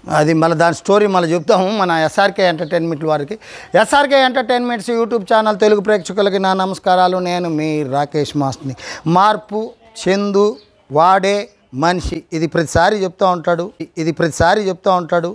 అది మళ్ళీ దాని స్టోరీ మళ్ళీ చెప్తాము మన ఎస్ఆర్కే ఎంటర్టైన్మెంట్ వారికి SRK entertainments YouTube channel Telugu ప్రేక్షకులకి నా నమస్కారాలు నేను మీ రాకేష్ మాస్ని మార్పు చెందు వాడే మనిషి ఇది ప్రతిసారి చెప్తూ ఉంటాడు ఇది ప్రతిసారి చెప్తూ ఉంటాడు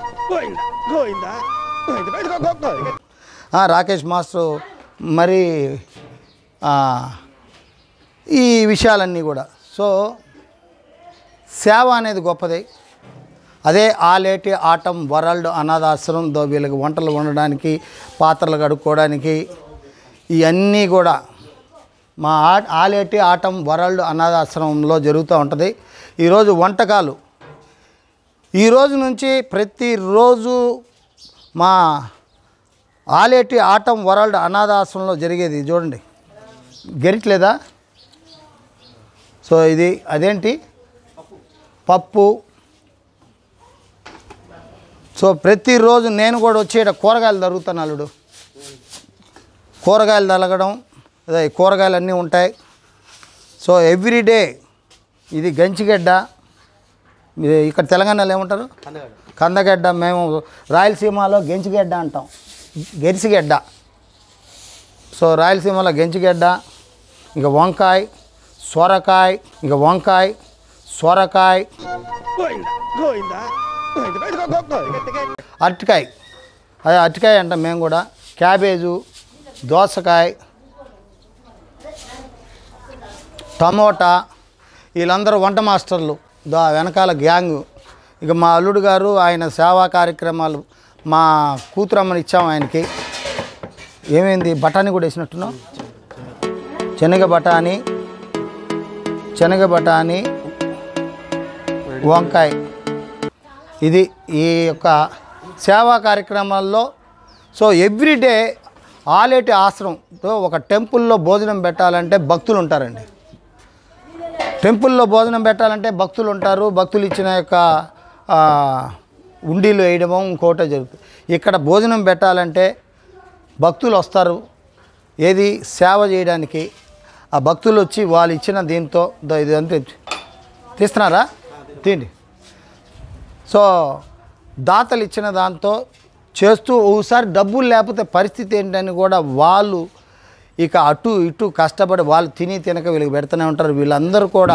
ఆ, రాకేష్ మాస్టర్ మరి ఆ, ఈ విషయాలన్నీ కూడా సో సేవ అనేది గొప్పది అదే ఆలేటి ఆటం వరల్డ్ అనాథాశ్రమం దో వీళ్ళకి వంటలు వండడానికి పాత్రలు కడుక్కోవడానికి ఇవన్నీ కూడా మా ఆ ఆలేటి ఆటం వరల్డ్ అనాథాశ్రమంలో జరుగుతూ ఉంటుంది ఈరోజు వంటకాలు ఈ రోజు నుంచి ప్రతిరోజు మా ఆలేటి ఆటం వరల్డ్ అనాథాశ్రమంలో జరిగేది చూడండి గెరిట్లేదా సో ఇది అదేంటి పప్పు సో ప్రతిరోజు నేను కూడా వచ్చేట కూరగాయలు తరుగుతాను అల్లుడు కూరగాయలు తలగడం అదే కూరగాయలు అన్నీ ఉంటాయి సో ఎవ్రీడే ఇది గంచిగడ్డ ఇది ఇక్కడ తెలంగాణలో ఏమంటారు కందగడ్డ మేము రాయలసీమలో గెంచిగడ్డ అంటాం గెరిసిగడ్డ సో రాయలసీమలో గెంచిగడ్డ ఇక వంకాయ సొరకాయ ఇక వంకాయ సొరకాయ అరటికాయ అదే అరటికాయ అంటాం మేము కూడా క్యాబేజు దోసకాయ టమోటా వీళ్ళందరూ వంట మాస్టర్లు దా వెనకాల గ్యాంగ్ ఇక మా అల్లుడు గారు ఆయన సేవా కార్యక్రమాలు మా కూతురమ్మని ఇచ్చాము ఆయనకి ఏమైంది బఠానీ కూడా వేసినట్టున్నావు శనగ బఠానీ శనగ బఠానీ వంకాయ ఇది ఈ యొక్క సేవా కార్యక్రమాల్లో సో ఎవ్రీడే ఆలేటి ఆశ్రమంతో ఒక టెంపుల్లో భోజనం పెట్టాలంటే భక్తులు ఉంటారండి టెంపుల్లో భోజనం పెట్టాలంటే భక్తులు ఉంటారు భక్తులు ఇచ్చిన యొక్క ఆ, ఉండీలు వేయడమో ఇంకోటో జరుగుతుంది ఇక్కడ భోజనం పెట్టాలంటే భక్తులు వస్తారు ఏది సేవ చేయడానికి ఆ భక్తులు వచ్చి వాళ్ళు ఇచ్చిన దీంతో దో ఇది అంతే తీస్తున్నారా తీయండి సో దాతలు ఇచ్చిన దాంతో చేస్తూ ఒకసారి డబ్బులు లేకపోతే పరిస్థితి ఏంటని కూడా వాళ్ళు ఇక అటు ఇటు కష్టపడి వాళ్ళు తిని తినక వీళ్ళకి పెడుతూనే ఉంటారు వీళ్ళందరూ కూడా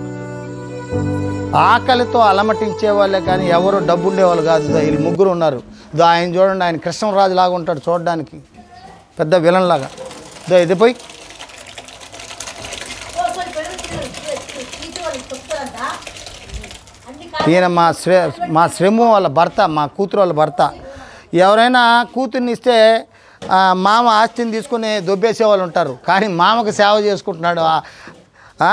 ఆకలితో అలమటించే వాళ్ళే కానీ ఎవరు డబ్బు ఉండేవాళ్ళు కాదు ఇదో వీళ్ళు ముగ్గురు ఉన్నారు ఇదో ఆయన చూడండి ఆయన కృష్ణరాజు లాగా ఉంటాడు చూడడానికి పెద్ద విలన్ లాగా ఇదో ఇది పోయి ఈయన మా శ్రే మా శ్రమ వాళ్ళ భర్త మా కూతురు వాళ్ళ భర్త ఎవరైనా కూతుర్ని ఇస్తే ఆ, మామ ఆస్తిని తీసుకుని దొబ్బేసే వాళ్ళు ఉంటారు కానీ మామకు సేవ చేసుకుంటున్నాడు ఆ- ఆ?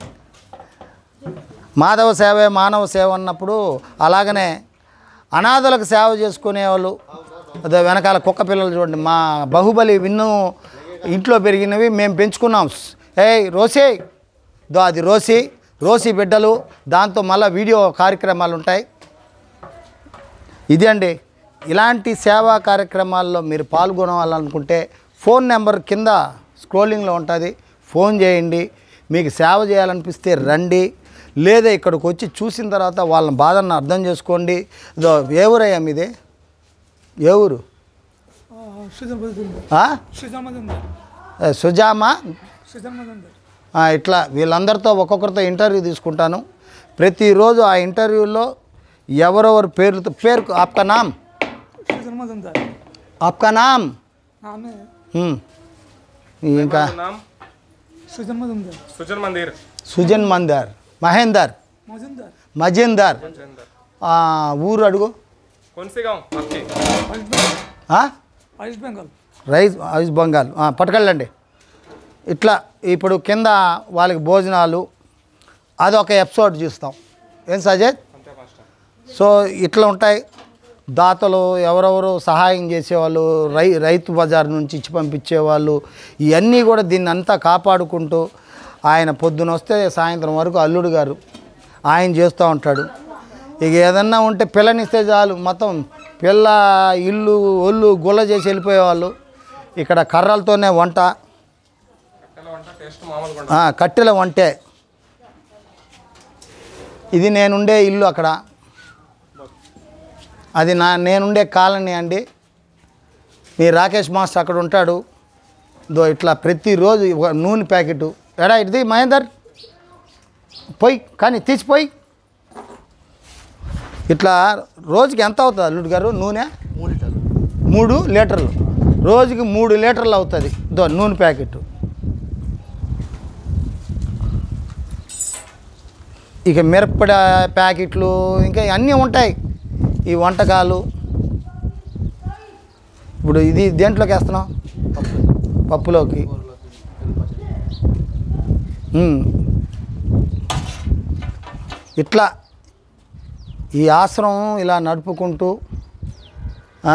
మాధవ సేవే మానవ సేవ అన్నప్పుడు అలాగనే అనాథలకు సేవ చేసుకునే వాళ్ళు అదే వెనకాల కుక్క పిల్లలు చూడండి మా బాహుబలి విన్ను ఇంట్లో పెరిగినవి మేము పెంచుకున్నాం ఏయ్ రోసే దో అది రోసి రోసి బిడ్డలు దాంతో మళ్ళీ వీడియో కార్యక్రమాలు ఉంటాయి ఇది అండి ఇలాంటి సేవా కార్యక్రమాల్లో మీరు పాల్గొనాలనుకుంటే ఫోన్ నెంబర్ కింద స్క్రోలింగ్లో ఉంటుంది ఫోన్ చేయండి మీకు సేవ చేయాలనిపిస్తే రండి లేదా ఇక్కడికి వచ్చి చూసిన తర్వాత వాళ్ళ బాధను అర్థం చేసుకోండి ఇదో ఏ ఊరయ్యా మీదే ఏ ఊరు ఆ? ఏ, సుజామా ఆ, ఇట్లా వీళ్ళందరితో ఒక్కొక్కరితో ఇంటర్వ్యూ తీసుకుంటాను ప్రతిరోజు ఆ ఇంటర్వ్యూలో ఎవరెవరు పేర్లతో పేరు ఆప్కా నామ్ ఆప్కా నామ్ హ్మ్. ఇంకా नाम सुजन मंदिर సుజన్ మందర్ మహేందర్ మజేందర్ ఆ, ఊరు అడుగు कौन से गांव आपके ఆ? వెస్ట్ బెంగాల్ రైస్ రైస్ బంగాల్ ఆ, పట్టుకెళ్ళండి ఇట్లా ఇప్పుడు కింద వాళ్ళకి భోజనాలు అదొక ఎపిసోడ్ చూస్తాం ఏం సజయ్ సో ఇట్లా ఉంటాయి దాతలు ఎవరెవరు సహాయం చేసేవాళ్ళు రై రైతు బజార్ నుంచి ఇచ్చి పంపించేవాళ్ళు ఇవన్నీ కూడా దీన్ని అంతా కాపాడుకుంటూ ఆయన పొద్దున వస్తే సాయంత్రం వరకు అల్లుడు గారు ఆయన చేస్తూ ఉంటాడు ఇక ఏదన్నా ఉంటే పిల్లనిస్తే చాలు మొత్తం పిల్ల ఇల్లు ఒళ్ళు గుల్ల చేసి వెళ్ళిపోయేవాళ్ళు ఇక్కడ కర్రలతోనే వంట టేస్ట్ మామూలుగా ఆ, కట్టెల వంటే ఇది నేనుండే ఇల్లు అక్కడ అది నా నేనుండే కాలనీ అండి మీ రాకేష్ మాస్టర్ అక్కడ ఉంటాడు దో ఇట్లా ప్రతిరోజు ఒక నూనె ప్యాకెట్ ఎడా ఇది మహేందర్ పోయి కానీ తీసిపోయి ఇట్లా రోజుకి ఎంత అవుతుంది అల్లుడు గారు నూనె మూడు లీటర్లు మూడు లీటర్లు రోజుకి మూడు లీటర్లు అవుతుంది దో నూనె ప్యాకెట్ ఇక మిరప్పడ ప్యాకెట్లు ఇంకా అన్నీ ఉంటాయి ఈ వంటకాలు ఇప్పుడు ఇది దేంట్లోకి వేస్తున్నాం పప్పు పప్పులోకి కూరలోకి పెరుగు పచ్చడి ఉమ్. ఇట్లా ఈ ఆశ్రమం ఇలా నడుపుకుంటూ ఆ,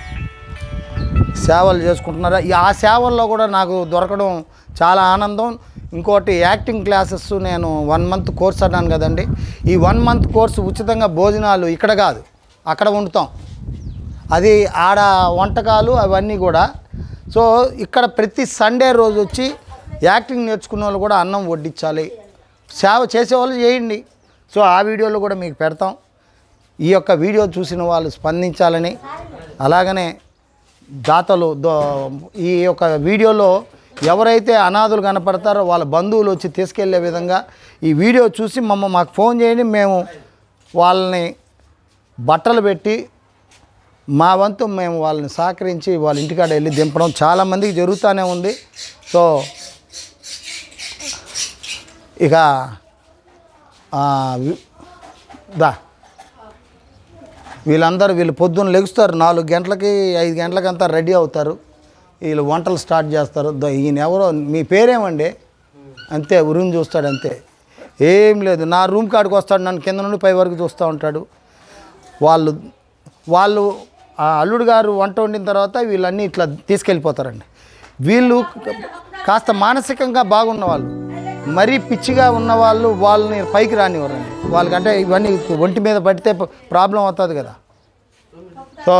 సేవలు చేసుకుంటున్నారు ఈ ఆ సేవల్లో కూడా నాకు దొరకడం చాలా ఆనందం ఇంకోటి యాక్టింగ్ క్లాసెస్ నేను వన్ మంత్ కోర్స్ అన్నాను కదండి ఈ వన్ మంత్ కోర్సు ఉచితంగా భోజనాలు ఇక్కడ కాదు అక్కడ వండుతాం అది ఆడ వంటకాలు అవన్నీ కూడా సో ఇక్కడ ప్రతి సండే రోజు వచ్చి యాక్టింగ్ నేర్చుకున్న వాళ్ళు కూడా అన్నం వడ్డించాలి సేవ చేసేవాళ్ళు చేయండి సో ఆ వీడియోలో కూడా మీకు పెడతాం ఈ యొక్క వీడియో చూసిన వాళ్ళు స్పందించాలని అలాగనే దాతలు దో- ఈ యొక్క వీడియోలో ఎవరైతే అనాథులు కనపడతారో వాళ్ళ బంధువులు వచ్చి తీసుకెళ్లే విధంగా ఈ వీడియో చూసి మమ్మ మాకు ఫోన్ చేయండి మేము వాళ్ళని బట్టలు పెట్టి మా వంతు మేము వాళ్ళని సహకరించి వాళ్ళ ఇంటికాడ వెళ్ళి దింపడం చాలామందికి జరుగుతూనే ఉంది సో ఇక ఆ, వి- దా వీళ్ళందరూ వీళ్ళు పొద్దున్న లెగుస్తారు నాలుగు గంటలకి ఐదు గంటలకంతా రెడీ అవుతారు వీళ్ళు వంటలు స్టార్ట్ చేస్తారు దో ఈయన ఎవరో మీ పేరేమండి అంతే ఉరుని చూస్తాడు అంతే ఏం లేదు నా రూమ్ కాడికి వస్తాడు నన్ను కింద నుండి పై వరకు చూస్తూ ఉంటాడు వాళ్ళు వాళ్ళు ఆ అల్లుడు గారు వంట వండిన తర్వాత వీళ్ళన్నీ ఇట్లా తీసుకెళ్ళిపోతారండి వీళ్ళు కాస్త మానసికంగా బాగున్న వాళ్ళు మరీ పిచ్చిగా ఉన్న వాళ్ళు వాళ్ళని పైకి రానివ్వరండి వాళ్ళకంటే ఇవన్నీ ఒంటి మీద పడితే ప్రాబ్లం అవుతుంది కదా సో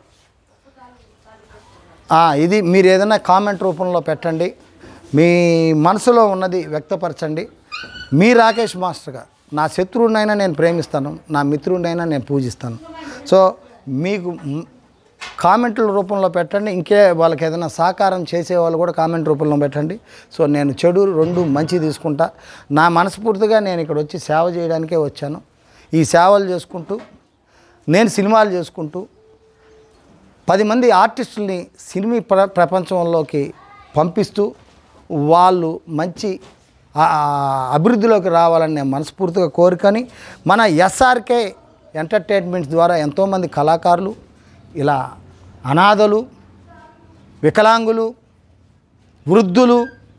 ఆ, ఇది మీరు ఏదైనా కామెంట్ రూపంలో పెట్టండి మీ మనసులో ఉన్నది వ్యక్తపరచండి మీ రాకేష్ మాస్టర్గా నా శత్రువునైనా నేను ప్రేమిస్తాను నా మిత్రుడినైనా నేను పూజిస్తాను సో మీకు మ్- కామెంట్ల రూపంలో పెట్టండి ఇంకే వాళ్ళకి ఏదైనా సహకారం చేసే వాళ్ళు కూడా కామెంట్ రూపంలో పెట్టండి సో నేను చెడు రెండు మంచి తీసుకుంటా నా మనస్ఫూర్తిగా నేను ఇక్కడ వచ్చి సేవ చేయడానికే వచ్చాను ఈ సేవలు చేసుకుంటూ నేను సినిమాలు చేసుకుంటూ పది మంది ఆర్టిస్టుల్ని సినిమా ప్ర ప్రపంచంలోకి పంపిస్తూ వాళ్ళు మంచి ఆ, అభివృద్ధిలోకి రావాలని నేను మనస్ఫూర్తిగా కోరికని మన ఎస్ఆర్కే ఎంటర్టైన్మెంట్స్ ద్వారా ఎంతోమంది కళాకారులు ఇలా అనాథలు వికలాంగులు వృద్ధులు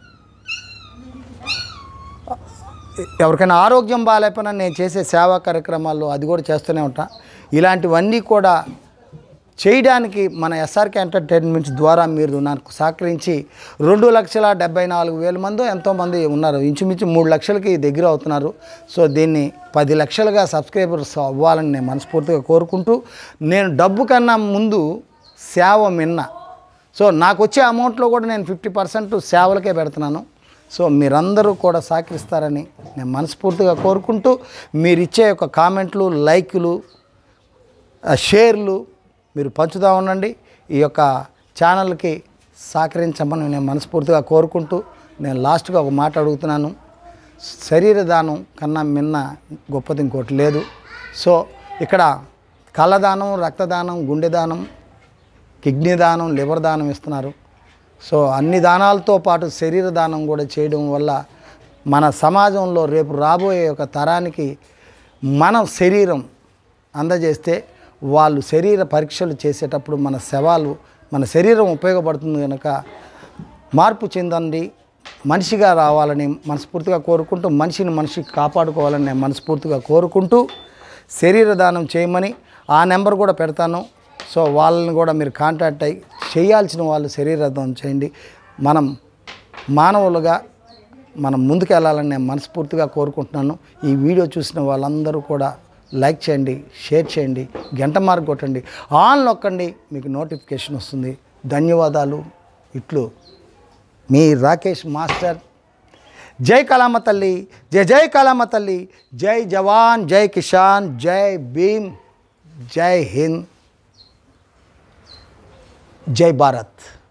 ఎవరికైనా ఆరోగ్యం బాగాలేకపోయినా నేను చేసే సేవా కార్యక్రమాల్లో అది కూడా చేస్తూనే ఉంటా ఇలాంటివన్నీ కూడా చేయడానికి మన ఎస్ఆర్కే ఎంటర్టైన్మెంట్స్ ద్వారా మీరు నాకు సహకరించి రెండు లక్షల డెబ్బై నాలుగు వేల మంది ఎంతోమంది ఉన్నారు ఇంచుమించు మూడు లక్షలకి దగ్గర అవుతున్నారు సో దీన్ని పది లక్షలుగా సబ్స్క్రైబర్స్ అవ్వాలని నేను మనస్ఫూర్తిగా కోరుకుంటూ నేను డబ్బు కన్నా ముందు సేవ మిన్న సో నాకు వచ్చే అమౌంట్లో కూడా నేను ఫిఫ్టీ పర్సెంట్ సేవలకే పెడుతున్నాను సో మీరందరూ కూడా సహకరిస్తారని నేను మనస్ఫూర్తిగా కోరుకుంటూ మీరు ఇచ్చే యొక్క కామెంట్లు లైకులు ఆ షేర్లు మీరు పంచుతూ ఉండండి ఈ యొక్క ఛానల్కి సహకరించమని నేను మనస్ఫూర్తిగా కోరుకుంటూ నేను లాస్ట్గా ఒక మాట అడుగుతున్నాను శరీర దానం కన్నా మిన్న గొప్పది ఇంకోటి లేదు సో ఇక్కడ కళ్ళదానం రక్తదానం గుండె దానం కిడ్నీ దానం లివర్ దానం ఇస్తున్నారు సో అన్ని దానాలతో పాటు శరీర దానం కూడా చేయడం వల్ల మన సమాజంలో రేపు రాబోయే ఒక తరానికి మన శరీరం అందజేస్తే వాళ్ళు శరీర పరీక్షలు చేసేటప్పుడు మన శవాలు మన శరీరం ఉపయోగపడుతుంది కనుక మార్పు చెందండి మనిషిగా రావాలని మనస్ఫూర్తిగా కోరుకుంటూ మనిషిని మనిషి కాపాడుకోవాలని నేను మనస్ఫూర్తిగా కోరుకుంటూ శరీర దానం చేయమని ఆ నెంబర్ కూడా పెడతాను సో వాళ్ళని కూడా మీరు కాంటాక్ట్ అయ్యి చేయాల్సిన వాళ్ళు శరీర దానం చేయండి మనం మానవులుగా మనం ముందుకు వెళ్ళాలని నేను మనస్ఫూర్తిగా కోరుకుంటున్నాను ఈ వీడియో చూసిన వాళ్ళందరూ కూడా లైక్ చేయండి షేర్ చేయండి గంట మార్క్ కొట్టండి ఆన్ నొక్కండి మీకు నోటిఫికేషన్ వస్తుంది ధన్యవాదాలు ఇట్లు మీ రాకేష్ మాస్టర్ జై కలామ తల్లి జై జై కలామ తల్లి జై జవాన్ జై కిషాన్ జై భీమ్ జై హింద్ జై భారత్